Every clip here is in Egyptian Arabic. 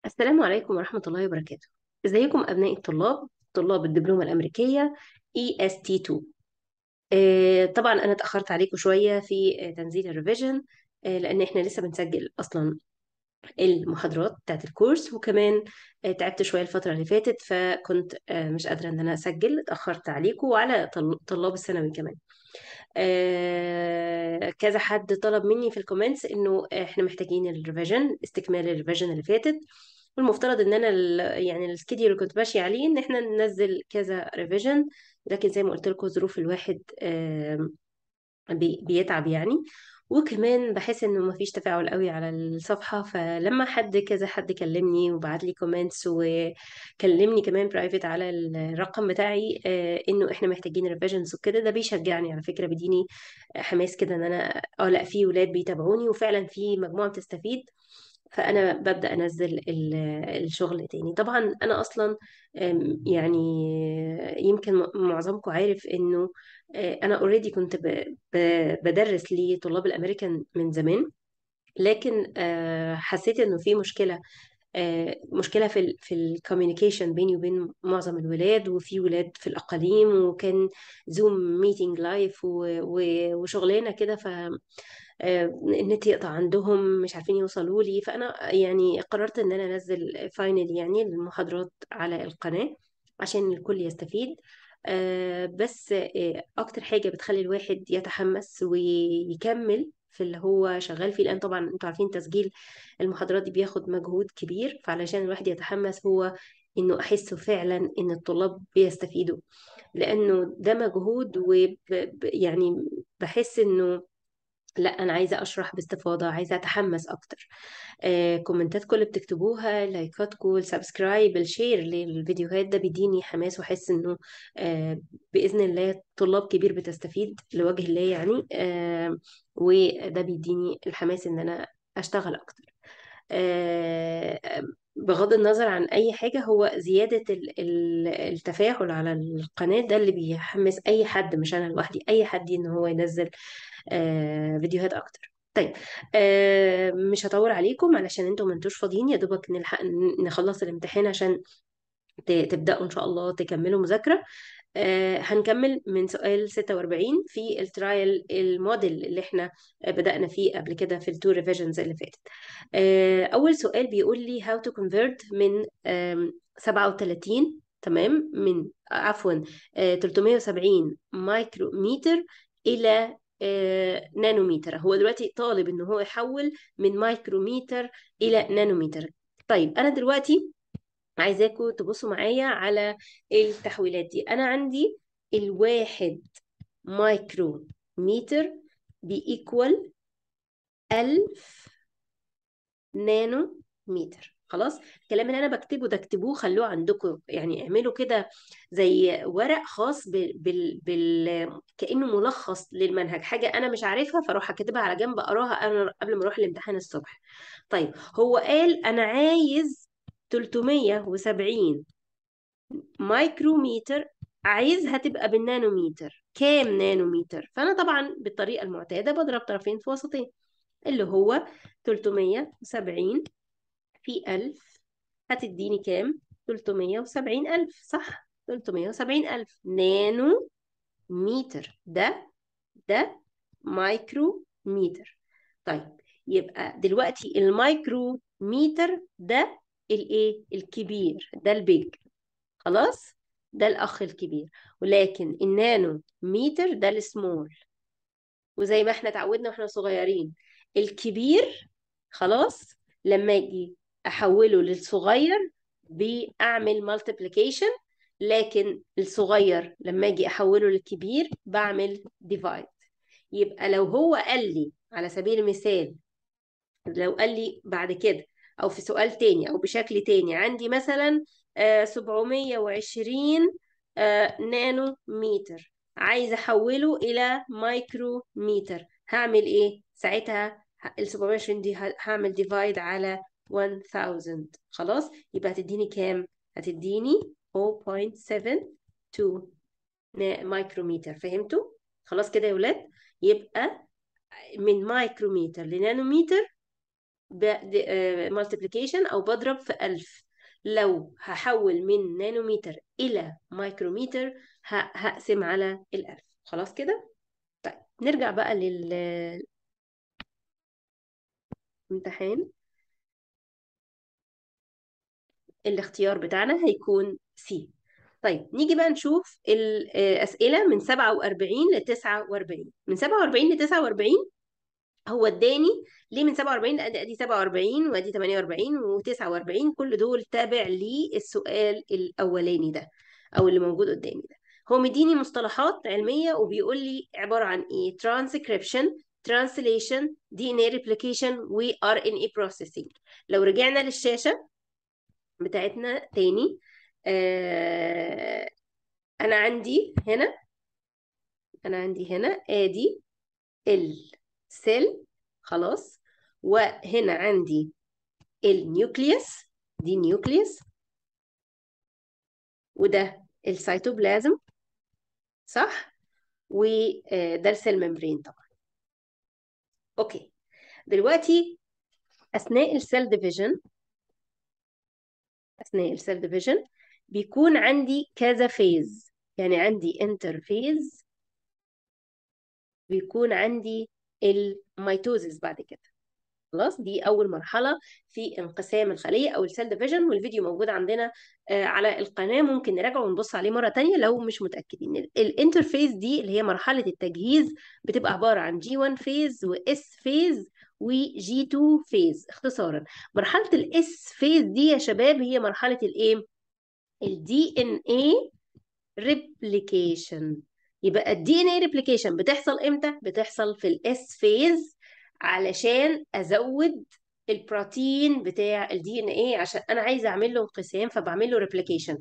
السلام عليكم ورحمة الله وبركاته ازيكم أبناء الطلاب طلاب الدبلومة الأمريكية EST2 آه، طبعا أنا اتأخرت عليكم شوية في آه، تنزيل الريفيجن آه، لأن احنا لسه بنسجل أصلا المحاضرات بتاعت الكورس وكمان آه، تعبت شوية الفترة اللي فاتت فكنت آه، مش قادرة إن أنا أسجل اتأخرت عليكم وعلى طل- طلاب الثانوي كمان آه، كذا حد طلب مني في الكومنتس انه احنا محتاجين الريفيجن استكمال الريفيجن اللي فاتت والمفترض ان انا ال- يعني السكيدول اللي كنت ماشيه عليه ان احنا ننزل كذا ريفيجن لكن زي ما قلت لكم ظروف الواحد آه، بي- بيتعب يعني وكمان بحس انه مفيش تفاعل قوي على الصفحة فلما حد كذا حد كلمني وبعت لي كومنتس وكلمني كمان برايفت على الرقم بتاعي آه، انه احنا محتاجين ريفيجنز وكده ده بيشجعني على فكرة بيديني حماس كده ان انا اه لا في ولاد بيتابعوني وفعلا في مجموعة بتستفيد فانا ببدا انزل ال- الشغل تاني طبعا انا اصلا أم، يعني يمكن م- معظمكم عارف انه آه، انا اوريدي كنت ب- ب- بدرس لطلاب الامريكان من زمان لكن آه، حسيت انه في مشكله آه، مشكله في ال في الكوميونيكيشن بيني وبين معظم الولاد وفي ولاد في الاقاليم وكان زوم ميتنج لايف وشغلانه كده ف آه، النت يقطع عندهم مش عارفين يوصلوا لي فانا يعني قررت ان انا انزل فاينل يعني المحاضرات على القناه عشان الكل يستفيد آه، بس آه، اكتر حاجه بتخلي الواحد يتحمس ويكمل في اللي هو شغال فيه لان طبعا انتوا عارفين تسجيل المحاضرات دي بياخد مجهود كبير فعلشان الواحد يتحمس هو انه احسه فعلا ان الطلاب بيستفيدوا لانه ده مجهود ويعني بحس انه لا انا عايزه اشرح باستفاضه عايزه اتحمس اكتر آه، كومنتاتكم اللي بتكتبوها لايكاتكم السبسكرايب الشير للفيديوهات ده بيديني حماس واحس انه آه، باذن الله طلاب كبير بتستفيد لوجه الله يعني آه، وده بيديني الحماس ان انا اشتغل اكتر آه، بغض النظر عن اي حاجه هو زياده ال- ال- التفاعل على القناه ده اللي بيحمس اي حد مش انا لوحدي اي حد ان هو ينزل آه، فيديوهات اكتر طيب آه، مش هطول عليكم علشان انتم ما انتوش فاضيين يا دوبك نلحق ن- نخلص الامتحان عشان ت- تبدأوا إن شاء الله تكملوا مذاكرة آه هنكمل من سؤال 46 في الترايل الموديل اللي احنا بدأنا فيه قبل كده في التو ريفيجنز اللي فاتت آه أول سؤال بيقول لي how to convert من آم، 37 تمام من عفوا آه 370 مايكروميتر إلى آه نانوميتر هو دلوقتي طالب إن هو يحول من مايكروميتر إلى نانوميتر طيب أنا دلوقتي عايزاكم تبصوا معايا على التحويلات دي انا عندي الواحد مايكرو متر بيكوال ألف نانو متر خلاص الكلام اللي انا بكتبه ده اكتبوه خلوه عندكم يعني اعملوا كده زي ورق خاص بال... بال... بال... كأنه ملخص للمنهج حاجة انا مش عارفها فاروح كاتبها على جنب اقراها انا قبل ما اروح الامتحان الصبح طيب هو قال انا عايز 370 مايكروميتر عايزها تبقى بالنانوميتر كام نانوميتر فانا طبعا بالطريقه المعتاده بضرب طرفين في وسطين اللي هو 370 في 1000 هتديني كام 370 ألف صح 370 ألف نانو متر ده ده مايكرو متر طيب يبقى دلوقتي المايكرو متر ده الايه الكبير ده البيج خلاص ده الأخ الكبير ولكن النانو متر ده السمول وزي ما احنا اتعودنا واحنا صغيرين الكبير خلاص لما اجي احوله للصغير بعمل مالتيبليكيشن لكن الصغير لما اجي احوله للكبير بعمل ديفايد يبقى لو هو قال لي على سبيل المثال لو قال لي بعد كده او في سؤال تاني او بشكل تاني عندي مثلا آه، 720 آه، نانو متر عايزه احوله الى مايكرو متر هعمل ايه ساعتها ه- ال 720 دي ه- هعمل ديفايد على 1000 خلاص يبقى هتديني كام هتديني 0.72 نا- مايكرومتر فهمتوا خلاص كده يا ولاد يبقى من مايكرومتر لنانومتر مالتيبليكيشن او بضرب في 1000 لو هحول من نانومتر الى مايكرومتر ه- هقسم على الألف خلاص كده طيب نرجع بقى للامتحان الاختيار بتاعنا هيكون سي طيب نيجي بقى نشوف الأسئلة من 47 ل 49 من 47 ل 49 هو اداني ليه من 47 لأن ادي 47 وادي 48 و49 كل دول تابع للسؤال الاولاني ده او اللي موجود قدامي ده هو مديني مصطلحات علميه وبيقول لي عباره عن ايه transcription translation DNA replication و RNA processing لو رجعنا للشاشه بتاعتنا تاني آه انا عندي هنا انا عندي هنا ادي السيل خلاص وهنا عندي النيوكليوس دي نيوكليوس وده السيتوبلازم صح وده السيل ممبرين طبعا اوكي دلوقتي اثناء السيل ديفيجن اثناء السيل ديفيجن بيكون عندي كذا فيز يعني عندي انترفيز بيكون عندي الميتوزيس بعد كده خلاص دي اول مرحله في انقسام الخليه او السيل ديفيجن والفيديو موجود عندنا آه، على القناه ممكن نراجعه ونبص عليه مره تانية لو مش متاكدين الانترفيز دي اللي هي مرحله التجهيز بتبقى عباره عن جي 1 فيز واس فيز وجي 2 فيز اختصارا مرحله الاس فيز دي يا شباب هي مرحله الايه الدي ان اي ريبليكيشن يبقى الدي ان اي ريبليكيشن بتحصل امتى بتحصل في الاس فيز علشان ازود البروتين بتاع الدي ان ايه عشان انا عايزه اعمل له انقسام فبعمل له ريبليكيشن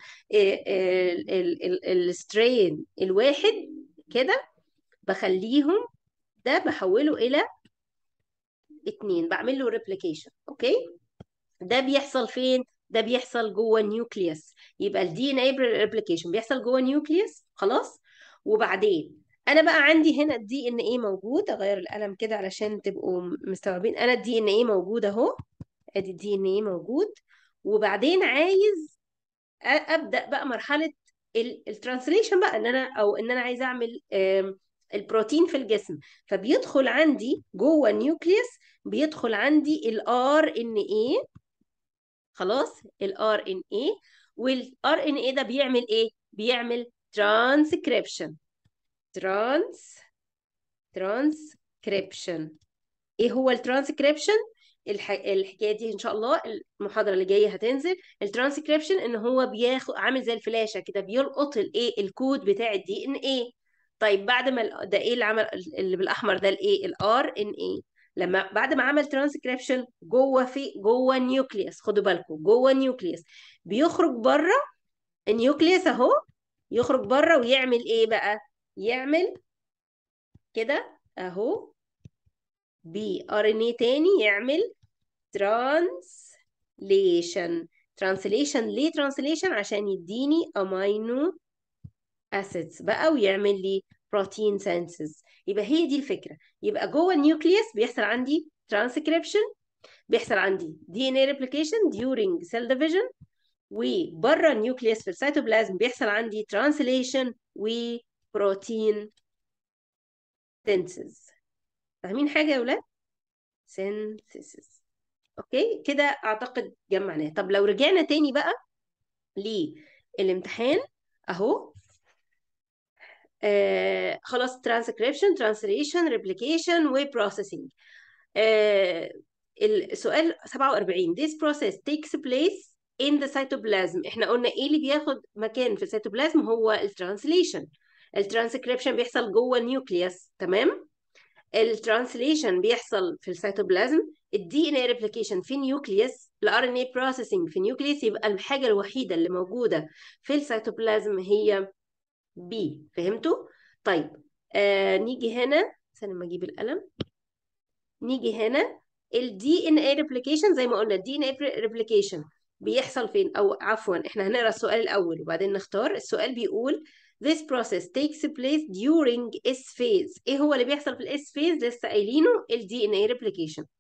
السترين الواحد كده بخليهم ده بحوله الى اتنين بعمل له ريبليكيشن اوكي ده بيحصل فين ده بيحصل جوه النيوكليوس يبقى الدي ان اي ريبليكيشن بيحصل جوه النيوكليوس خلاص وبعدين انا بقى عندي هنا الدي ان ايه موجود اغير القلم كده علشان تبقوا مستوعبين انا الدي ان ايه موجود اهو ادي الدي ان ايه موجود وبعدين عايز أ- ابدا بقى مرحله الترانسليشن بقى ان انا او ان انا عايزه اعمل آم، البروتين في الجسم فبيدخل عندي جوه النيوكليوس بيدخل عندي الار ان ايه خلاص الار ان ايه والار ان ايه ده بيعمل ايه بيعمل ترانسكريبشن ترانس ترانسكريبشن ايه هو الترانسكريبشن الح... الحكايه دي ان شاء الله المحاضره اللي جايه هتنزل الترانسكريبشن ان هو بياخد عامل زي الفلاشه كده بيلقط الايه الكود بتاع الدي ان ايه طيب بعد ما ال- ده ايه اللي عمل اللي بالاحمر ده الايه الار ان ايه لما بعد ما عمل ترانسكريبشن جوه في جوه النيوكليوس خدوا بالكم جوه النيوكليوس بيخرج بره النيوكليوس اهو يخرج بره ويعمل ايه بقى يعمل كده اهو بي ار ان اي تاني يعمل ترانسليشن ترانسليشن ليه ترانسليشن عشان يديني امينو اسيدز بقى ويعمل لي بروتين سينسز يبقى هي دي الفكره يبقى جوه النيوكليوس بيحصل عندي ترانسكريبشن بيحصل عندي دي ان اي ريبليكيشن during cell division وبره النيوكليوس في السيتوبلازم بيحصل عندي ترانسليشن وبروتين سينسز فاهمين حاجه يا ولاد synthesis اوكي كده اعتقد جمعناه طب لو رجعنا تاني بقى للامتحان اهو آه خلاص transcription translation replication وprocessing آه السؤال 47 this process takes place in the cytoplasm احنا قلنا ايه اللي بياخد مكان في السيتوبلازم هو الترانسليشن الترانسكريبشن بيحصل جوه النيوكليوس تمام الترانسليشن بيحصل في السيتوبلازم الدي ان اي ريبليكيشن في نيوكليوس الار ان اي بروسيسنج في نيوكليوس يبقى الحاجه الوحيده اللي موجوده في السيتوبلازم هي بي فهمتوا طيب آه نيجي هنا استنى ما اجيب القلم نيجي هنا الدي ان اي ريبليكيشن زي ما قلنا الدي ان اي ريبليكيشن بيحصل فين او عفوا احنا هنقرا السؤال الاول وبعدين نختار السؤال بيقول This process takes place during S phase ايه هو اللي بيحصل في الاس phase لسه قايلينه ال DNA replication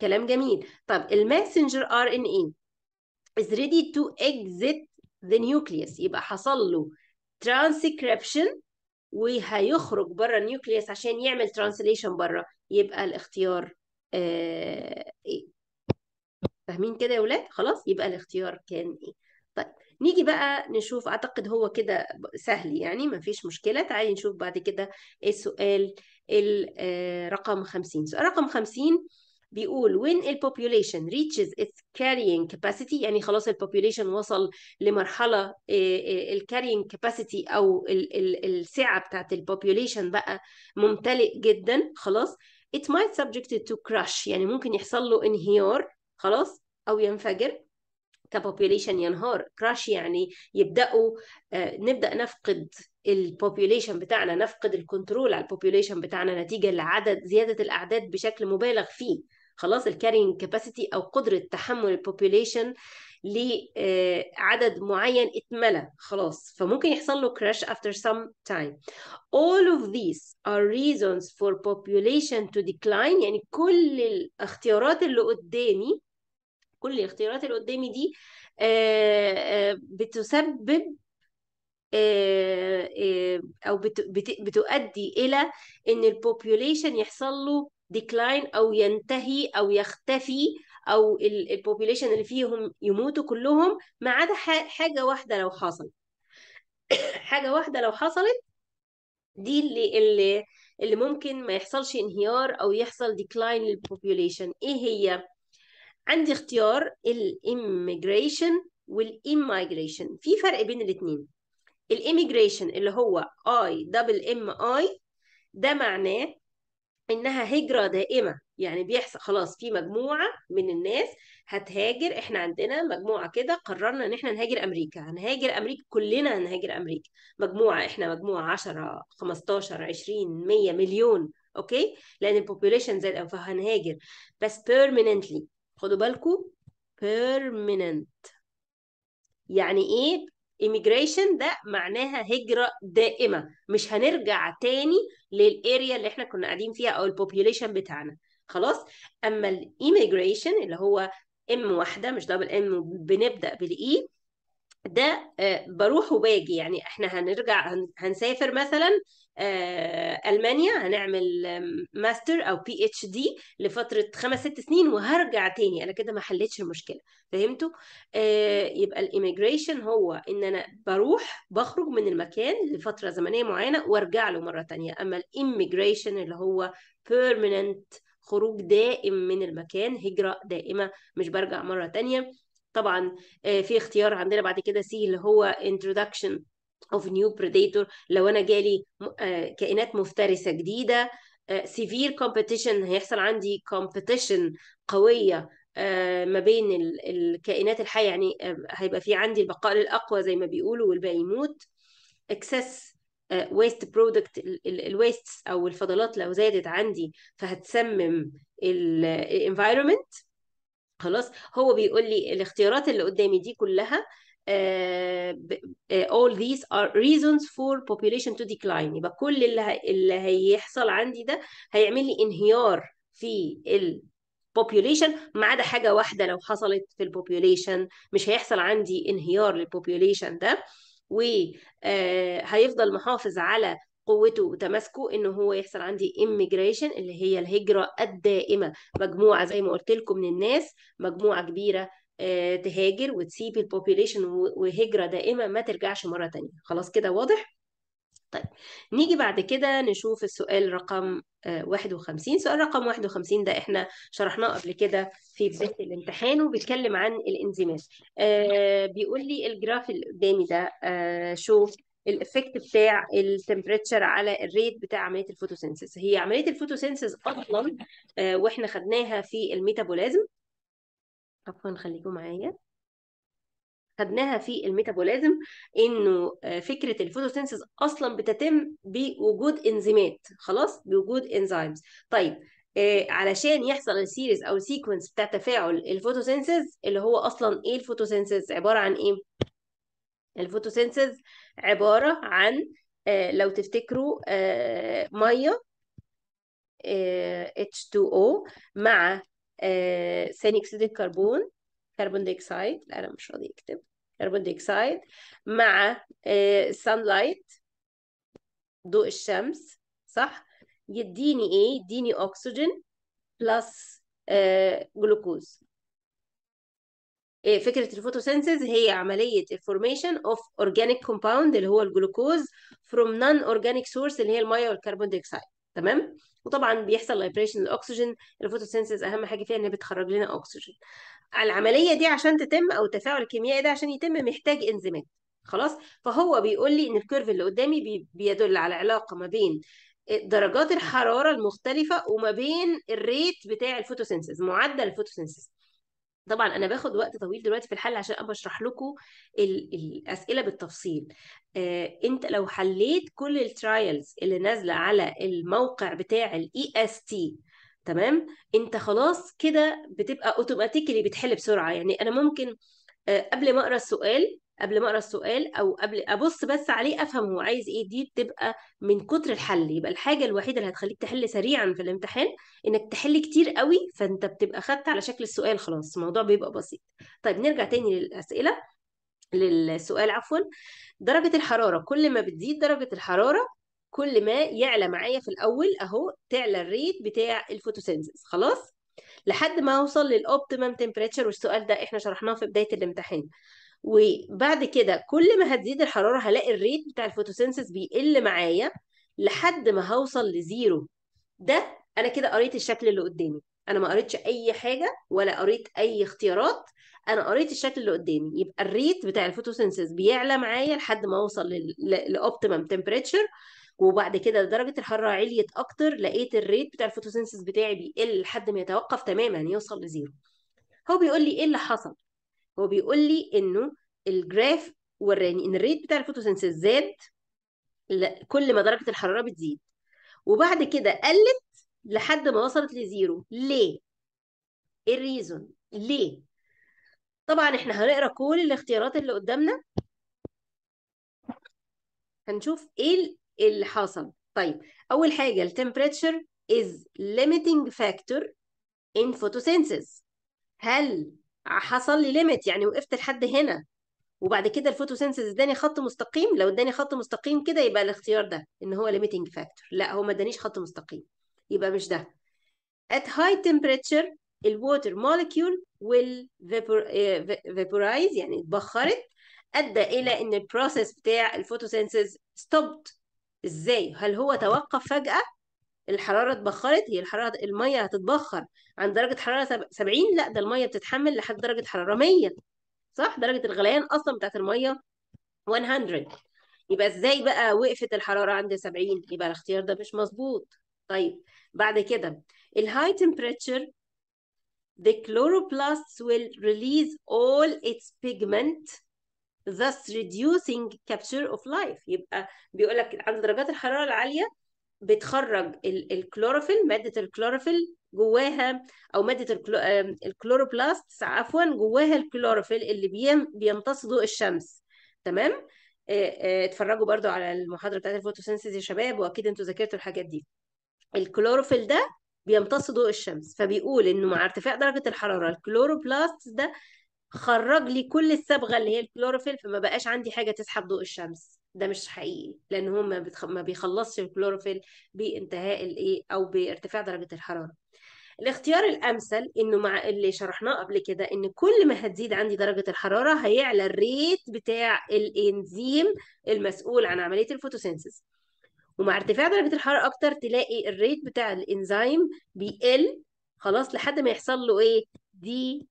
كلام جميل طب الماسنجر ار ان اي is ready to exit the nucleus يبقى حصل له transcription وهيخرج بره النيوكليوس عشان يعمل ترانسليشن بره يبقى الاختيار آه ايه فاهمين كده يا ولاد خلاص يبقى الاختيار كان ايه طيب نيجي بقى نشوف اعتقد هو كده سهل يعني ما فيش مشكله تعالي نشوف بعد كده السؤال رقم 50 سؤال رقم 50 بيقول when a population reaches its carrying capacity يعني خلاص البوبوليشن وصل لمرحلة ال carrying capacity أو ال ال السعة بتاعت البوبوليشن بقى ممتلئ جدا خلاص it might subject to crash يعني ممكن يحصل له انهيار خلاص أو ينفجر كبوبوليشن ينهار كراش يعني يبداوا آه نبدا نفقد البوبوليشن بتاعنا نفقد الكنترول على البوبوليشن بتاعنا نتيجه لعدد زياده الاعداد بشكل مبالغ فيه خلاص الكارينج كاباسيتي او قدره تحمل البوبوليشن لعدد معين اتملى خلاص فممكن يحصل له crash after some time all of these are reasons for population to decline يعني كل الاختيارات اللي قدامي كل الاختيارات اللي قدامي دي بتسبب او بتؤدي الى ان البوبوليشن يحصل له ديكلاين او ينتهي او يختفي او البوبوليشن اللي فيهم يموتوا كلهم ما عدا حاجه واحده لو حصلت حاجه واحده لو حصلت دي اللي اللي اللي ممكن ما يحصلش انهيار او يحصل ديكلاين للبوبوليشن ايه هي عندي اختيار الاميجريشن والاميجريشن في فرق بين الاثنين الاميجريشن اللي هو اي دبل ام اي ده معناه انها هجره دائمه يعني بيحصل خلاص في مجموعه من الناس هتهاجر احنا عندنا مجموعه كده قررنا ان احنا نهاجر امريكا هنهاجر امريكا كلنا هنهاجر امريكا مجموعه احنا مجموعه 10 15 20 100 مليون اوكي لان البوبوليشن زاد فهنهاجر بس permanently خدوا بالكم permanent يعني ايه immigration ده معناها هجرة دائمة مش هنرجع تاني للاريا اللي احنا كنا قاعدين فيها او البوبوليشن بتاعنا خلاص اما الايميجريشن اللي هو ام واحدة مش دبل ام بنبدأ بالاي ده بروح وباجي يعني احنا هنرجع هنسافر مثلا المانيا هنعمل ماستر او بي اتش دي لفتره خمس ست سنين وهرجع تاني انا كده ما حلتش المشكله فهمتوا يبقى الايميجريشن هو ان انا بروح بخرج من المكان لفتره زمنيه معينه وارجع له مره تانية اما الاميجريشن اللي هو بيرمننت خروج دائم من المكان هجره دائمه مش برجع مره تانية طبعا في اختيار عندنا بعد كده سي اللي هو introduction of new predator لو انا جالي كائنات مفترسه جديده severe competition هيحصل عندي competition قويه ما بين الكائنات الحيه يعني هيبقى في عندي البقاء للاقوى زي ما بيقولوا والباقي يموت excess waste product الويست او الفضلات لو زادت عندي فهتسمم الانفايرمنت خلاص هو بيقول لي الاختيارات اللي قدامي دي كلها uh, all these are reasons for population to decline يبقى كل اللي, اللي هيحصل عندي ده هيعمل لي انهيار في ال population ما عدا حاجة واحدة لو حصلت في البوبوليشن مش هيحصل عندي انهيار للبوبوليشن ده وهيفضل محافظ على قوته وتماسكه ان هو يحصل عندي immigration اللي هي الهجرة الدائمة مجموعة زي ما قلت لكم من الناس مجموعة كبيرة تهاجر وتسيب البوبوليشن وهجرة دائمة ما ترجعش مرة تانية خلاص كده واضح؟ طيب نيجي بعد كده نشوف السؤال رقم 51 سؤال رقم 51 ده احنا شرحناه قبل كده في بداية الامتحان وبيتكلم عن الانزيمات آه بيقول لي الجراف اللي قدامي ده آه شوف الافكت بتاع التمبريتشر على الريت بتاع عمليه الفوتوسينثيز هي عمليه الفوتوسينثيز اصلا آه واحنا خدناها في الميتابوليزم عفوا خليكم معايا خدناها في الميتابوليزم انه فكره الفوتوسينثيز اصلا بتتم بوجود انزيمات خلاص بوجود انزيمز طيب آه علشان يحصل السيريز او السيكونس بتاع تفاعل الفوتوسينثيز اللي هو اصلا ايه الفوتوسينثيز عباره عن ايه الفوتوسينثيز عباره عن آه لو تفتكروا آه ميه H2O مع آه ثاني اكسيد الكربون كربون دايوكسيد لا انا مش راضي اكتب كربون دايوكسيد مع السان لايت ضوء الشمس صح يديني ايه يديني اكسجين بلس جلوكوز فكرة الفوتوسينثيز هي عملية الفورميشن اوف اورجانيك كومباوند اللي هو الجلوكوز فروم نون اورجانيك سورس اللي هي الميه والكربون دايوكسيد تمام وطبعا بيحصل لايبريشن الاكسجين الفوتوسينثيز اهم حاجه فيها انها بتخرج لنا اكسجين العمليه دي عشان تتم او التفاعل الكيميائي ده عشان يتم محتاج انزيمات خلاص فهو بيقول لي ان الكيرف اللي قدامي بيدل على علاقه ما بين درجات الحراره المختلفه وما بين الريت بتاع الفوتوسينثيز معدل الفوتوسينثيز طبعا انا باخد وقت طويل دلوقتي في الحل عشان ابقى اشرح لكم الاسئله بالتفصيل آه انت لو حليت كل الترايلز اللي نازله على الموقع بتاع الاي اس تي تمام انت خلاص كده بتبقى اوتوماتيكلي بتحل بسرعه يعني انا ممكن آه قبل ما اقرا السؤال قبل ما اقرا السؤال او قبل ابص بس عليه افهم هو عايز ايه دي بتبقى من كتر الحل يبقى الحاجه الوحيده اللي هتخليك تحل سريعا في الامتحان انك تحل كتير قوي فانت بتبقى خدت على شكل السؤال خلاص الموضوع بيبقى بسيط طيب نرجع تاني للاسئله للسؤال عفوا درجه الحراره كل ما بتزيد درجه الحراره كل ما يعلى معايا في الاول اهو تعلى الريت بتاع الفوتوسينثيز خلاص لحد ما اوصل للاوبتيمم تمبريتشر والسؤال ده احنا شرحناه في بدايه الامتحان وبعد كده كل ما هتزيد الحراره هلاقي الريت بتاع الفوتوسينثيز بيقل معايا لحد ما هوصل لزيرو ده انا كده قريت الشكل اللي قدامي انا ما قريتش اي حاجه ولا قريت اي اختيارات انا قريت الشكل اللي قدامي يبقى الريت بتاع الفوتوسينثيز بيعلى معايا لحد ما اوصل لاوبتيمم تمبريتشر وبعد كده درجه الحراره عليت اكتر لقيت الريت بتاع الفوتوسينثيز بتاعي بيقل لحد ما يتوقف تماما يوصل لزيرو هو بيقول لي ايه اللي حصل هو بيقول لي انه الجراف وراني ان الريت بتاع الفوتوسينثيز زاد كل ما درجه الحراره بتزيد وبعد كده قلت لحد ما وصلت لزيرو ليه ايه الريزون ليه طبعا احنا هنقرا كل الاختيارات اللي قدامنا هنشوف ايه اللي حصل طيب اول حاجه التمبريتشر is limiting factor in photosynthesis هل حصل لي ليميت يعني وقفت لحد هنا وبعد كده الفوتوسينثيز اداني خط مستقيم لو اداني خط مستقيم كده يبقى الاختيار ده ان هو ليميتنج فاكتور لا هو ما ادانيش خط مستقيم يبقى مش ده at high temperature الووتر molecule will vapor, vaporize يعني اتبخرت ادى الى ان البروسيس بتاع الفوتوسينثيز stopped ازاي هل هو توقف فجأة الحرارة اتبخرت هي الحرارة المية هتتبخر عند درجة حرارة 70 لا ده المية بتتحمل لحد درجة حرارة 100 صح درجة الغليان أصلا بتاعت المية 100 يبقى ازاي بقى وقفت الحرارة عند 70 يبقى الاختيار ده مش مظبوط طيب بعد كده الهاي temperature the chloroplasts will release all its pigment thus reducing capture of life يبقى بيقول لك عند درجات الحرارة العالية بتخرج الكلوروفيل مادة الكلوروفيل جواها او مادة الكلوروبلاست عفوا جواها الكلوروفيل اللي بيمتص ضوء الشمس تمام اتفرجوا برضو على المحاضرة بتاعت الفوتوسينثيز يا شباب واكيد انتوا ذاكرتوا الحاجات دي الكلوروفيل ده بيمتص ضوء الشمس فبيقول انه مع ارتفاع درجة الحرارة الكلوروبلاست ده خرج لي كل الصبغة اللي هي الكلوروفيل فما بقاش عندي حاجة تسحب ضوء الشمس ده مش حقيقي لان هو ما, بتخ... ما بيخلصش الكلوروفيل بانتهاء الايه او بارتفاع درجة الحرارة الاختيار الامثل انه مع اللي شرحناه قبل كده ان كل ما هتزيد عندي درجه الحراره هيعلى الريت بتاع الانزيم المسؤول عن عمليه الفوتوسينثيز ومع ارتفاع درجه الحراره اكتر تلاقي الريت بتاع الانزيم بيقل خلاص لحد ما يحصل له ايه دي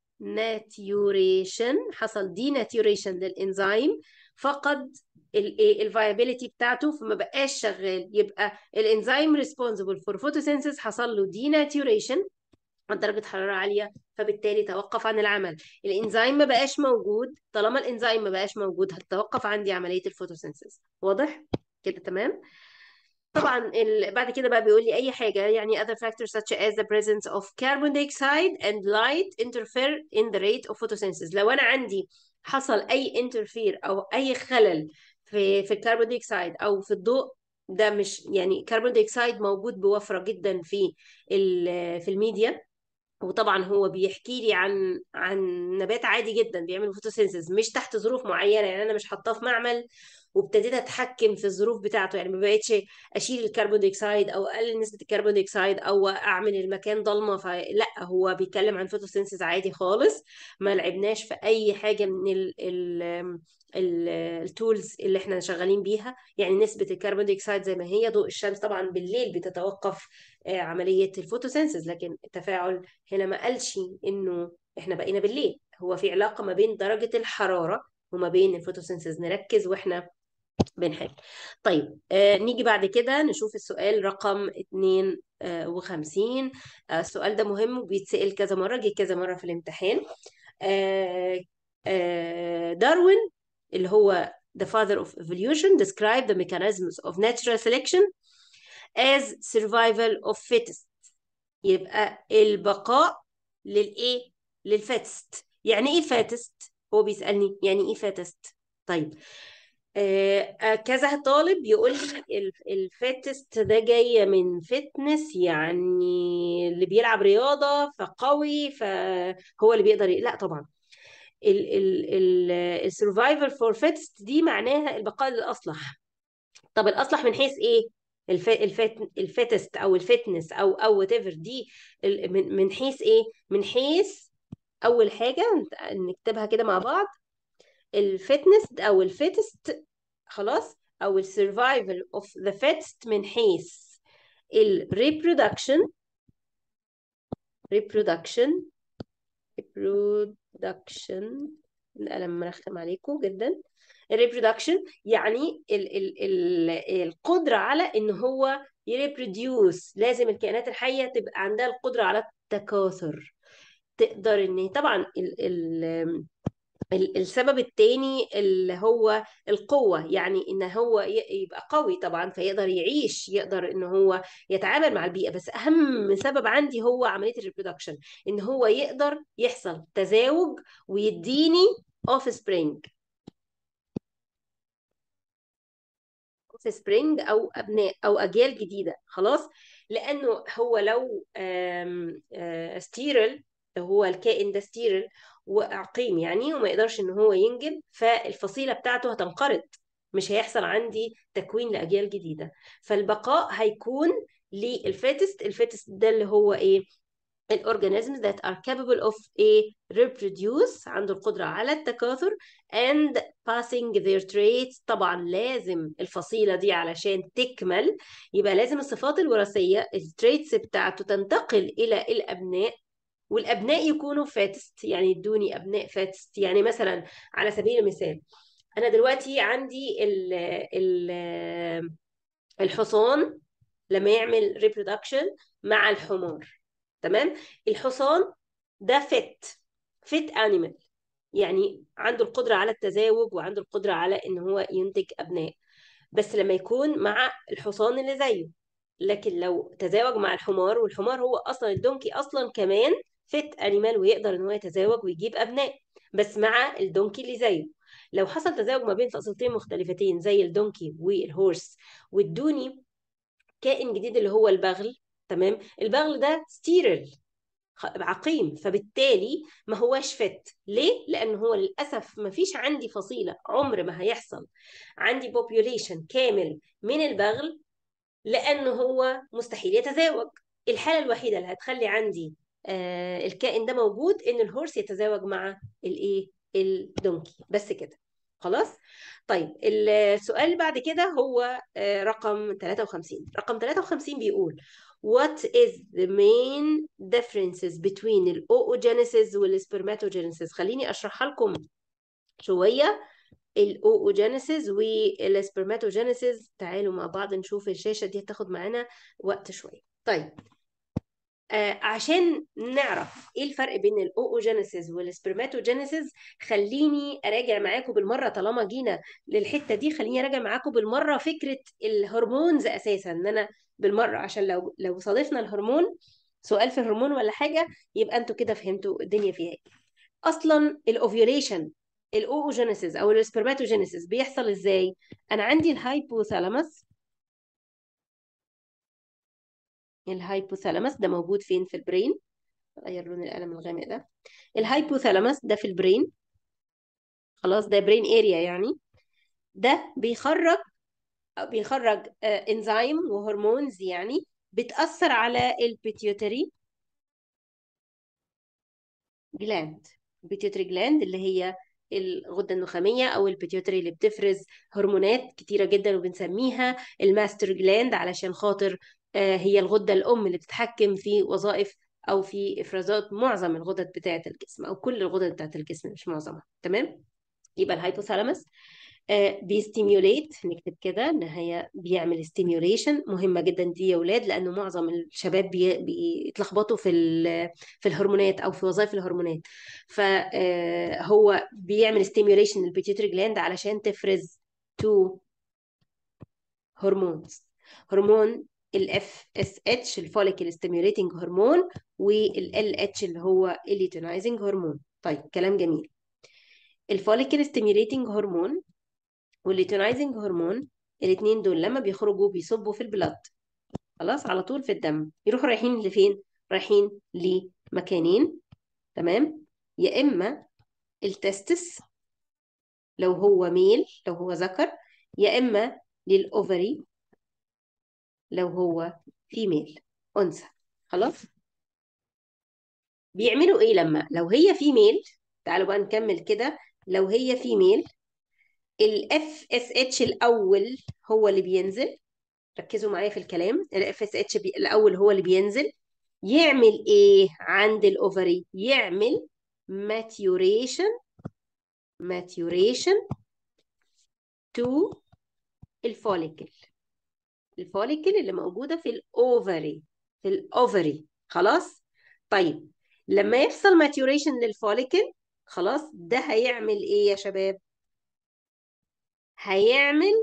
ناتيوريشن حصل دي ناتيوريشن للانزيم فقد الفايبيليتي بتاعته فما بقاش شغال يبقى الانزيم ريسبونسبل فور فوتوسينثيز حصل له دي ناتيوريشن عن درجة حرارة عالية فبالتالي توقف عن العمل الانزيم ما بقاش موجود طالما الانزيم ما بقاش موجود هتتوقف عندي عملية الفوتوسينثيز واضح كده تمام طبعا ال... بعد كده بقى بيقول لي اي حاجه يعني other factors such as the presence of carbon dioxide and light interfere in the rate of photosynthesis لو انا عندي حصل اي انترفير او اي خلل في في الكربون دايوكسيد او في الضوء ده مش يعني كربون دايوكسيد موجود بوفره جدا في في الميديا وطبعا هو بيحكي لي عن عن نبات عادي جدا بيعمل فوتوسينثيز مش تحت ظروف معينه يعني انا مش حاطاه في معمل وابتديت اتحكم في الظروف بتاعته يعني ما بقتش اشيل الكربون دايوكسيد او اقلل نسبه الكربون دايوكسيد او اعمل المكان ضلمه فلا هو بيتكلم عن فوتوسينثيز عادي خالص ما لعبناش في اي حاجه من ال ال التولز اللي احنا شغالين بيها يعني نسبة الكربون دايوكسيد زي ما هي ضوء الشمس طبعا بالليل بتتوقف آه، عملية الفوتوسينثيز لكن التفاعل هنا ما قالش انه احنا بقينا بالليل هو في علاقة ما بين درجة الحرارة وما بين الفوتوسينثيز نركز واحنا بنحل طيب آه نيجي بعد كده نشوف السؤال رقم 52 آه السؤال ده مهم وبيتسأل كذا مرة جه كذا مرة في الامتحان آه آه داروين اللي هو the father of evolution described the mechanisms of natural selection as survival of fittest يبقى البقاء للايه للفاتست يعني ايه فاتست هو بيسألني يعني ايه فاتست طيب آه كذا طالب يقول لي الفاتست ده جاية من فتنس يعني اللي بيلعب رياضة فقوي فهو اللي بيقدر لا طبعا السرفايفل فور فيتست دي معناها البقاء للاصلح طب الاصلح من حيث ايه الف... الفت... الفيتست او الفتنس او او وات ايفر دي من... من حيث ايه من حيث اول حاجه نكتبها كده مع بعض الفتنس او الفيتست خلاص او السرفايفل اوف ذا فيتست من حيث الريبرودكشن reproduction reproduction القلم مرخم عليكم جدا الريبرودكشن يعني ال ال ال القدرة على ان هو يريبروديوس لازم الكائنات الحية تبقى عندها القدرة على التكاثر تقدر ان طبعا ال ال السبب التاني اللي هو القوة يعني ان هو يبقى قوي طبعا فيقدر يعيش يقدر ان هو يتعامل مع البيئة بس اهم سبب عندي هو عملية الريبرودكشن ان هو يقدر يحصل تزاوج ويديني اوف سبرينج اوف سبرينج او ابناء او اجيال جديدة خلاص لانه هو لو ستيرل هو الكائن ده ستيرل وعقيم يعني وما يقدرش ان هو ينجب فالفصيله بتاعته هتنقرض مش هيحصل عندي تكوين لاجيال جديده فالبقاء هيكون للفيتست الفيتست ده اللي هو ايه الاورجانيزمز that are capable of a reproduce عنده القدرة على التكاثر and passing their traits طبعا لازم الفصيلة دي علشان تكمل يبقى لازم الصفات الوراثية التريتس بتاعته تنتقل إلى الأبناء والابناء يكونوا فاتست يعني يدوني ابناء فاتست يعني مثلا على سبيل المثال انا دلوقتي عندي ال ال الحصان لما يعمل ريبرودكشن مع الحمار تمام الحصان ده فت فت انيمال يعني عنده القدره على التزاوج وعنده القدره على ان هو ينتج ابناء بس لما يكون مع الحصان اللي زيه لكن لو تزاوج مع الحمار والحمار هو اصلا الدونكي اصلا كمان فيت انيمال ويقدر ان هو يتزاوج ويجيب ابناء بس مع الدونكي اللي زيه لو حصل تزاوج ما بين فصيلتين مختلفتين زي الدونكي والهورس وادوني كائن جديد اللي هو البغل تمام البغل ده ستيرل عقيم فبالتالي ما هواش فت ليه لان هو للاسف ما فيش عندي فصيله عمر ما هيحصل عندي بوبيوليشن كامل من البغل لانه هو مستحيل يتزاوج الحاله الوحيده اللي هتخلي عندي آه الكائن ده موجود ان الهورس يتزاوج مع الايه الدونكي بس كده خلاص طيب السؤال اللي بعد كده هو آه رقم 53 رقم 53 بيقول what is the main differences between الاوجينيسيس والسpermatogenesis خليني اشرحها لكم شويه الاوجينيسيس والسpermatogenesis تعالوا مع بعض نشوف الشاشه دي هتاخد معانا وقت شويه طيب آه عشان نعرف ايه الفرق بين الاوجينيسيس والسبرماتوجينيسيس خليني اراجع معاكم بالمره طالما جينا للحته دي خليني اراجع معاكم بالمره فكره الهرمونز اساسا ان انا بالمره عشان لو لو صادفنا الهرمون سؤال في الهرمون ولا حاجه يبقى انتوا كده فهمتوا الدنيا فيها ايه اصلا الاوفيوليشن الاوجينيسيس او السبرماتوجينيسيس بيحصل ازاي انا عندي الهايبوثالاموس الهايبوثالاموس ده موجود فين في البرين غير لون القلم الغامق ده الهايبوثالاموس ده في البرين خلاص ده برين اريا يعني ده بيخرج بيخرج انزيم وهرمونز يعني بتأثر على البيتيوتري جلاند البيتيوتري جلاند اللي هي الغدة النخامية أو البيتيوتري اللي بتفرز هرمونات كتيرة جدا وبنسميها الماستر جلاند علشان خاطر آه، هي الغدة الأم اللي بتتحكم في وظائف أو في إفرازات معظم الغدد بتاعة الجسم أو كل الغدد بتاعة الجسم مش معظمها تمام يبقى الهايبوثالاموس آه، بيستيميوليت نكتب كده ان هي بيعمل ستيميوليشن مهمه جدا دي يا اولاد لانه معظم الشباب بي- بيتلخبطوا في ال- في الهرمونات او في وظائف الهرمونات فهو بيعمل ستيميوليشن للبيتيوتري جلاند علشان تفرز تو هرمونز هرمون الاف اس اتش الفوليكل ستيميوليتنج هرمون والال اتش اللي هو الليتونايزنج هرمون طيب كلام جميل الفوليكل ستيميوليتنج هرمون والليتونايزنج هرمون الاثنين دول لما بيخرجوا بيصبوا في البلد خلاص على طول في الدم يروحوا رايحين لفين رايحين لمكانين تمام يا اما التستس لو هو ميل لو هو ذكر يا اما للاوفري لو هو فيميل انثى خلاص بيعملوا ايه لما لو هي فيميل تعالوا بقى نكمل كده لو هي فيميل الاف اس اتش الاول هو اللي بينزل ركزوا معايا في الكلام الاف اس اتش الاول هو اللي بينزل يعمل ايه عند الاوفري يعمل maturation maturation to الفوليكل الفوليكل اللي موجوده في الاوفري في الاوفري خلاص طيب لما يحصل maturation للفوليكل خلاص ده هيعمل ايه يا شباب هيعمل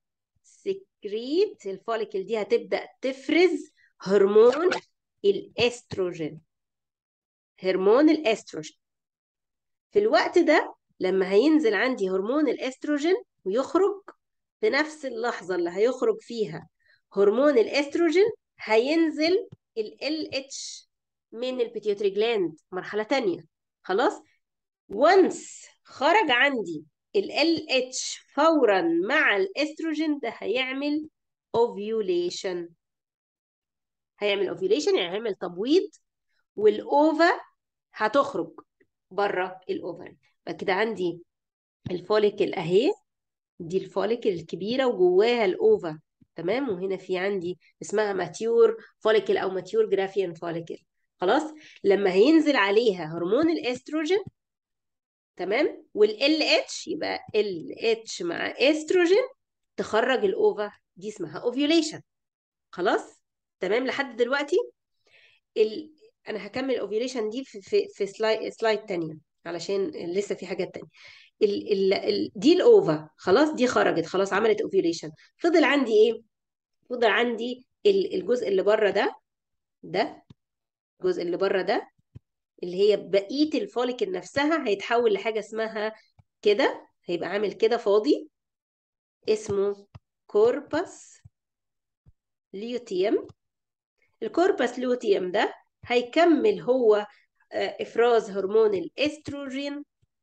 سكريت الفوليكل دي هتبدأ تفرز هرمون الاستروجين هرمون الاستروجين في الوقت ده لما هينزل عندي هرمون الاستروجين ويخرج في نفس اللحظة اللي هيخرج فيها هرمون الاستروجين هينزل ال LH من البيتيوتري جلاند مرحلة تانية خلاص وانس خرج عندي ال LH فورا مع الاستروجين ده هيعمل ovulation هيعمل ovulation يعني هيعمل تبويض والاوفا هتخرج بره الاوفري كده عندي الفوليكل اهي دي الفوليكل الكبيره وجواها الاوفا تمام وهنا في عندي اسمها ماتيور فوليكل او ماتيور جرافيان فوليكل خلاص لما هينزل عليها هرمون الاستروجين تمام والال اتش يبقى ال اتش مع استروجين تخرج الاوفا دي اسمها اوفيوليشن خلاص تمام لحد دلوقتي ال... انا هكمل الاوفيوليشن دي في في, في سلايد سلايد تانية علشان لسه في حاجات تانية ال... ال... ال... دي الاوفا خلاص دي خرجت خلاص عملت اوفيوليشن فضل عندي ايه فضل عندي ال- الجزء اللي بره ده ده الجزء اللي بره ده اللي هي بقيه الفوليكل نفسها هيتحول لحاجه اسمها كده هيبقى عامل كده فاضي اسمه كوربس ليوتيوم الكوربس لوتيوم ده هيكمل هو آه، افراز هرمون الاستروجين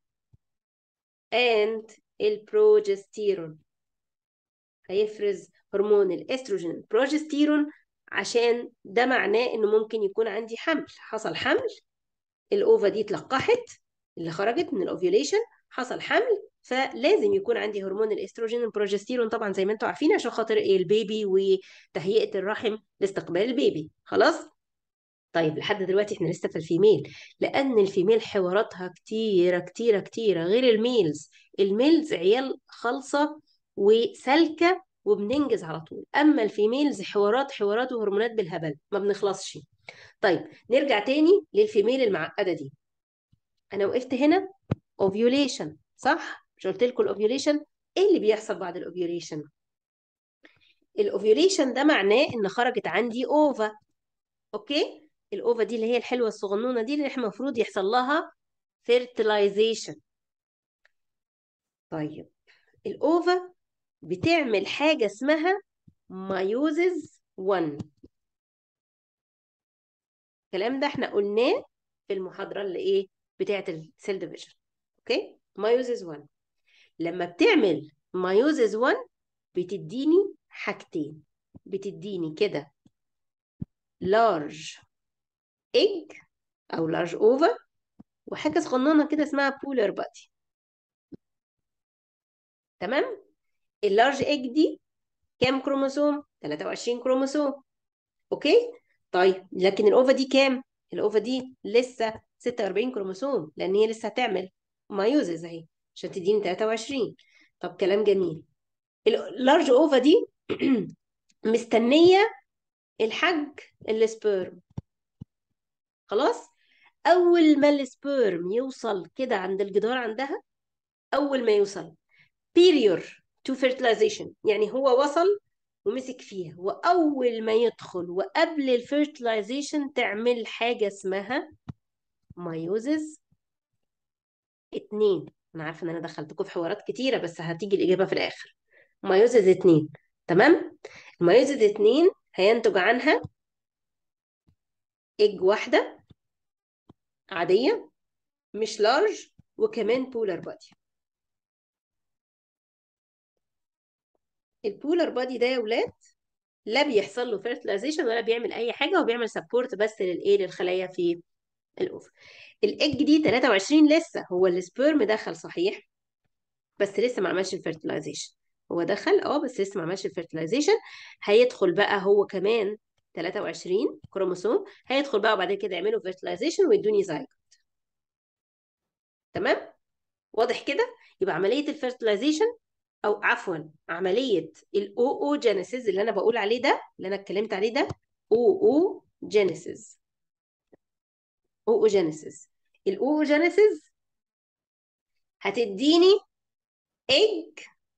and البروجستيرون هيفرز هرمون الاستروجين البروجستيرون عشان ده معناه انه ممكن يكون عندي حمل حصل حمل الاوفا دي اتلقحت اللي خرجت من الاوفيوليشن حصل حمل فلازم يكون عندي هرمون الاستروجين والبروجستيرون طبعا زي ما انتم عارفين عشان خاطر إيه البيبي وتهيئه الرحم لاستقبال البيبي خلاص طيب لحد دلوقتي احنا لسه في الفيميل لان الفيميل حواراتها كتيره كتيره كتيره غير الميلز الميلز عيال خالصه وسالكه وبننجز على طول اما الفيميلز حوارات حوارات وهرمونات بالهبل ما بنخلصش طيب نرجع تاني للفيميل المعقده دي انا وقفت هنا اوفيوليشن صح مش قلت لكم الاوفيوليشن ايه اللي بيحصل بعد الاوفيوليشن الاوفيوليشن ده معناه ان خرجت عندي اوفا اوكي الاوفا دي اللي هي الحلوه الصغنونه دي اللي احنا المفروض يحصل لها fertilization طيب الاوفا بتعمل حاجه اسمها مايوزز 1 الكلام ده احنا قلناه في المحاضره اللي ايه بتاعه السيل ديفيجن اوكي مايوزز 1 لما بتعمل مايوزز 1 بتديني حاجتين بتديني كده لارج ايج او لارج اوفر وحاجه صغننه كده اسمها بولر بادي تمام اللارج ايج دي كام كروموسوم 23 كروموسوم اوكي طيب لكن الاوفا دي كام الاوفا دي لسه 46 كروموسوم لان هي لسه هتعمل مايوزز اهي عشان تديني 23 طب كلام جميل اللارج اوفا دي مستنيه الحج السبيرم خلاص اول ما السبيرم يوصل كده عند الجدار عندها اول ما يوصل period to fertilization يعني هو وصل ومسك فيها واول ما يدخل وقبل الفيرتلايزيشن تعمل حاجه اسمها مايوزز اتنين انا عارفه ان انا دخلتكم في حوارات كتيره بس هتيجي الاجابه في الاخر مايوزز اتنين تمام المايوزز اتنين هينتج عنها اج واحده عاديه مش لارج وكمان بولر بادي البولر بادي ده يا ولاد لا بيحصل له فيرتلايزيشن ولا بيعمل اي حاجه هو بيعمل سبورت بس للايه للخلايا في الاوفر الايج دي 23 لسه هو السبيرم دخل صحيح بس لسه ما عملش الفيرتلايزيشن هو دخل اه بس لسه ما عملش الفيرتلايزيشن هيدخل بقى هو كمان 23 كروموسوم هيدخل بقى وبعد كده يعملوا فيرتلايزيشن ويدوني زايجوت تمام واضح كده يبقى عمليه الفيرتلايزيشن او عفوا عمليه الاو او جينيسيس اللي انا بقول عليه ده اللي انا اتكلمت عليه ده او او جينيسيس او او جينيسيس الاو او جينيسيس هتديني ايج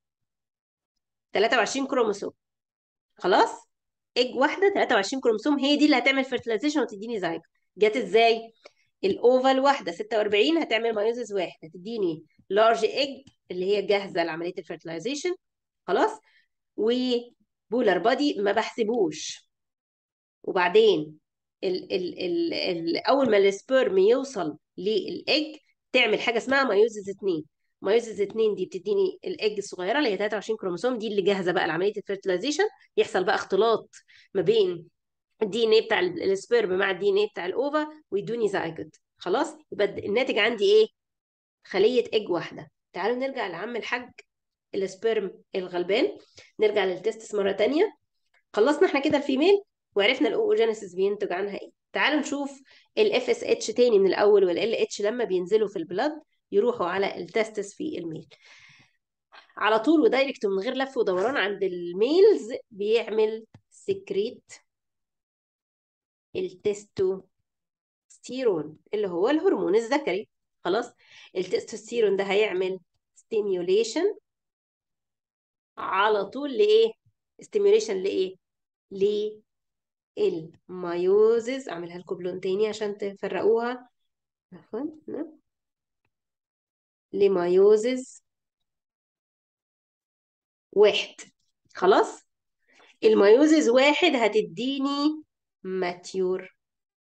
23 كروموسوم خلاص ايج واحده 23 كروموسوم هي دي اللي هتعمل فيرتلايزيشن وتديني زايج جت ازاي الاوفال واحده 46 هتعمل مايوزز واحد هتديني لارج ايج اللي هي جاهزه لعمليه الفيرتلايزيشن خلاص وبولر بادي ما بحسبوش وبعدين ال ال ال ال اول ما السبيرم يوصل للايج تعمل حاجه اسمها مايوزز 2 مايوزز 2 دي بتديني الايج الصغيره اللي هي 23 كروموسوم دي اللي جاهزه بقى لعمليه الفيرتلايزيشن يحصل بقى اختلاط ما بين الدي ان ايه بتاع السبيرم مع الدي ان ايه بتاع الاوفا ويدوني زايجوت خلاص يبقى الناتج عندي ايه خليه ايج واحده تعالوا نرجع لعم الحاج السبيرم الغلبان نرجع للتستس مره تانية خلصنا احنا كده الفيميل وعرفنا الاوجينيسيس بينتج عنها ايه تعالوا نشوف الاف اس اتش تاني من الاول والال اتش لما بينزلوا في البلد يروحوا على التستس في الميل على طول ودايركت من غير لف ودوران عند الميلز بيعمل سكريت التستوستيرون اللي هو الهرمون الذكري خلاص التستوستيرون ده هيعمل ستيميوليشن على طول لايه ستيميوليشن لايه للمايوزز اعملها لكم بلون تاني عشان تفرقوها عفوا لمايوزز واحد خلاص المايوزز واحد هتديني ماتيور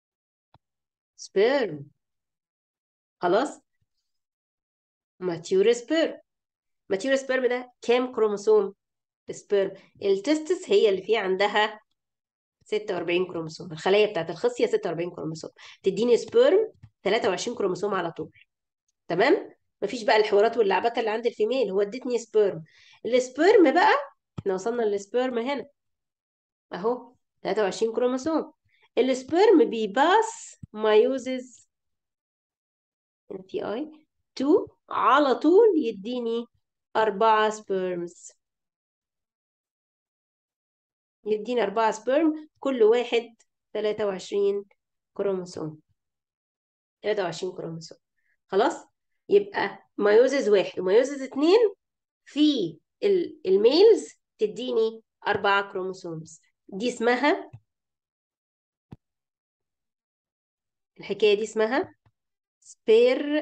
سبيرم خلاص ماتيور سبيرم ماتيور سبيرم ده كام كروموسوم سبيرم التستس هي اللي فيه عندها 46 كروموسوم الخلايا بتاعت الخصيه 46 كروموسوم تديني سبيرم 23 كروموسوم على طول تمام مفيش بقى الحوارات واللعبكه اللي عند الفيميل هو ادتني سبيرم السبيرم بقى احنا وصلنا للسبيرم هنا اهو 23 كروموسوم السبيرم بيباس مايوزز في اي 2 على طول يديني أربعة سبيرمز يديني أربعة سبيرم كل واحد 23 كروموسوم 23 كروموسوم خلاص يبقى مايوزز واحد ومايوزز اتنين في الميلز تديني أربعة كروموسومز دي اسمها الحكاية دي اسمها سبير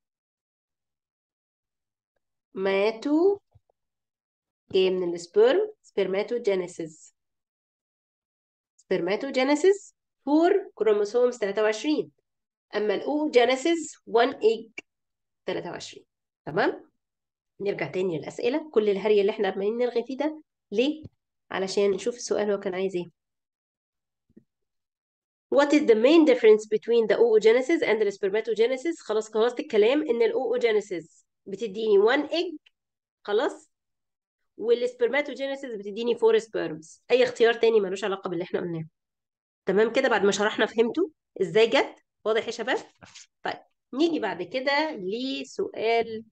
ماتو جاية من السبرم سبرماتوجينيسيس سبرماتوجينيسيس فور كروموسومز 23 اما الاوجينيسيس 1 ايج 23 تمام نرجع تاني للاسئله كل الهري اللي احنا عمالين نرغي فيه ده ليه علشان نشوف السؤال هو كان عايز ايه What is the main difference between the oogenesis and the spermatogenesis؟ خلاص خلصت الكلام ان الاوجينيسيس بتديني 1 egg خلاص والسبرماتوجينيسيس بتديني 4 سبيرمز اي اختيار تاني ملوش علاقه باللي احنا قلناه تمام كده بعد ما شرحنا فهمتوا ازاي جت واضح يا شباب طيب نيجي بعد كده لسؤال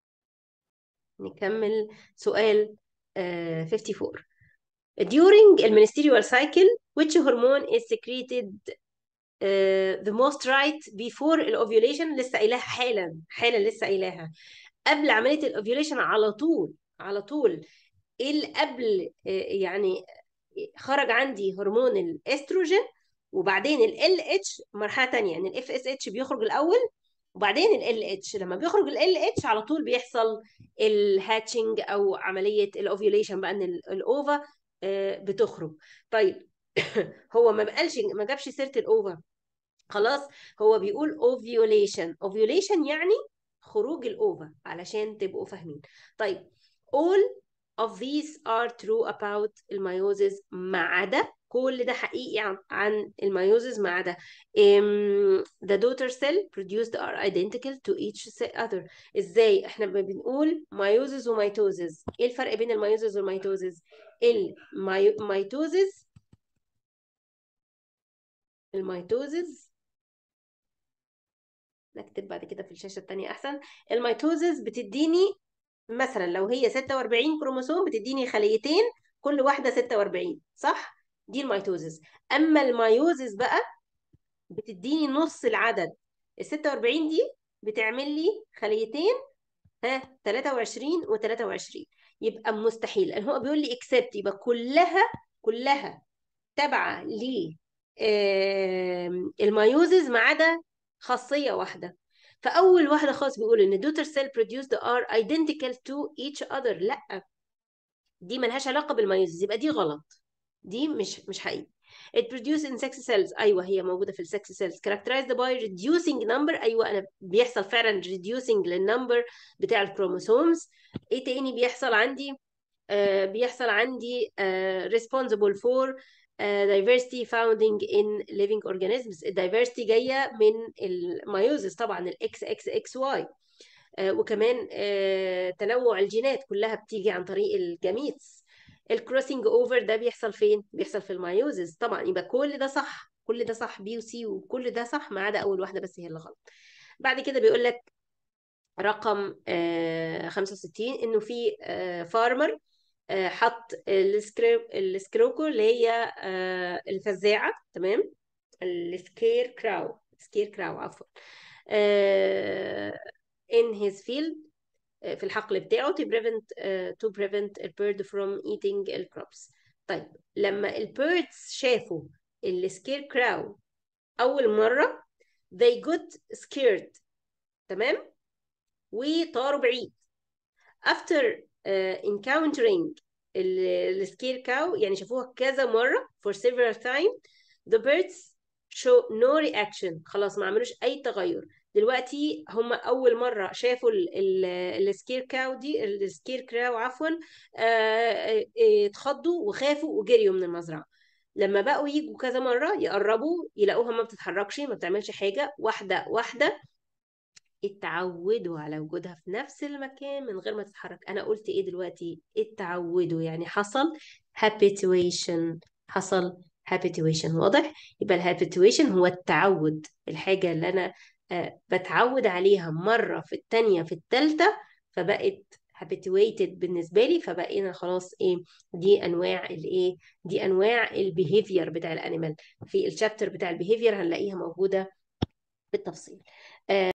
نكمل سؤال آه 54 during المنستيريال cycle which hormone is secreted uh, the most right before الاوفيوليشن لسه قايلاها حالا حالا لسه قايلاها قبل عمليه الاوفيوليشن على طول على طول ايه اللي قبل آه، يعني خرج عندي هرمون الاستروجين وبعدين ال LH مرحله تانية يعني الاف اس اتش بيخرج الاول وبعدين ال LH لما بيخرج ال LH على طول بيحصل الهاتشنج او عمليه الاوفيوليشن بقى ان ال- الاوفا آه، بتخرج طيب هو ما بقالش ما جابش سيره الاوفا خلاص هو بيقول ovulation ovulation يعني خروج الأوفا علشان تبقوا فاهمين طيب all of these are true about الميوزز ما عدا كل ده حقيقي عن, عن الميوزز ما عدا um, the daughter cell produced are identical to each other ازاي احنا بنقول ميوزز وميتوزز ايه الفرق بين الميوزز والميتوزز الميتوزز الميتوزز نكتب بعد كده في الشاشة التانية أحسن الميتوزز بتديني مثلا لو هي 46 كروموسوم بتديني خليتين كل واحدة 46 صح؟ دي الميتوزز أما الميوزز بقى بتديني نص العدد ال 46 دي بتعمل لي خليتين ها 23 و23 يبقى مستحيل لأن هو بيقول لي اكسبت يبقى كلها كلها تابعة ل آم، الميوزز ما عدا خاصية واحدة فأول واحدة خالص بيقول إن daughter cell produced are identical to each other لا دي ملهاش علاقة بالميوزز يبقى دي غلط دي مش مش حقيقي it produces in sex cells أيوة هي موجودة في السكس cells characterized by reducing number أيوة أنا بيحصل فعلا reducing للنمبر بتاع الكروموسومز إيه تاني بيحصل عندي آه، بيحصل عندي آه، responsible for آه، diversity founding in living organisms الدايفرستي جاية من الميوزس طبعا الاكس اكس اكس واي وكمان آه، تنوع الجينات كلها بتيجي عن طريق الجاميتس الكروسنج اوفر ده بيحصل فين؟ بيحصل في الميوزس طبعا يبقى كل ده صح كل ده صح بي وسي وكل ده صح ما عدا اول واحده بس هي اللي غلط بعد كده بيقول لك رقم آه، 65 انه في فارمر حط السكرو السكروكو اللي هي آه، الفزاعه تمام السكير كراو سكير كراو عفوا آه، in his field آه، في الحقل بتاعه to prevent آه، to prevent a bird from eating the crops طيب لما البيردز شافوا السكير كراو أول مرة they got scared تمام وطاروا بعيد after uh, encountering السكير كاو يعني شافوها كذا مرة for several time the birds show no reaction خلاص ما عملوش أي تغير دلوقتي هم أول مرة شافوا السكير كاو دي السكير كراو عفوا آه، آه، اتخضوا وخافوا وجريوا من المزرعة لما بقوا يجوا كذا مرة يقربوا يلاقوها ما بتتحركش ما بتعملش حاجة واحدة واحدة اتعودوا على وجودها في نفس المكان من غير ما تتحرك انا قلت ايه دلوقتي اتعودوا يعني حصل habituation حصل habituation واضح يبقى الهابيتويشن هو التعود الحاجة اللي انا آه، بتعود عليها مرة في التانية في التالتة فبقت habituated بالنسبة لي فبقينا خلاص ايه دي انواع الايه دي انواع البيهيفير بتاع الانيمال في الشابتر بتاع البيهيفير هنلاقيها موجودة بالتفصيل